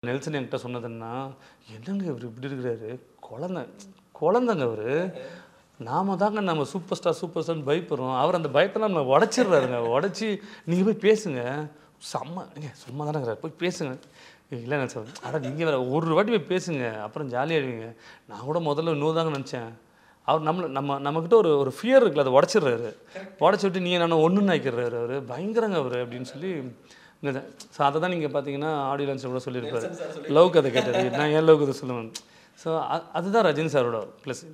Nelson என்கிட்ட சொன்னதுன்னா என்னங்க இவர் இப்படி இருக்கிறாரு குழந்தை குழந்தைங்க அவர் நாம தாங்க நம்ம சூப்பர் ஸ்டார் சூப்பர் ஸ்டார்னு பயப்படுறோம் அவர் அந்த பயத்தெல்லாம் நம்ம உடச்சிடுறாருங்க உடச்சி நீங்கள் போய் பேசுங்க செம்ம ஏங்க சும்மா தானே இருக்கிறார் போய் பேசுங்க இல்லை நான் சொல்றேன் அட நீங்கள் வேறு ஒரு வாட்டி போய் பேசுங்க அப்புறம் ஜாலியாகிடுவீங்க நான் கூட முதல்ல இன்னும் தாங்க நினச்சேன் அவர் நம்மள நம்ம நம்மக்கிட்ட ஒரு ஒரு ஃபியர் இருக்குல்ல அதை உடச்சிடுறாரு உடச்சி விட்டு நீங்கள் நான் ஒன்றுன்னு ஆக்கிடுறாரு அவர் பயங்கரங்க அவர் அப்படின்னு சொல்லி ஸோ அதை தான் நீங்கள் பார்த்தீங்கன்னா ஆடியோ லான்ச்சில் கூட சொல்லியிருப்பாரு லவ் கதை கேட்டது நான் ஏன் லவ் கதை சொல்லுவேன் ஸோ அதுதான் ரஜினி சாரோட ப்ளஸ்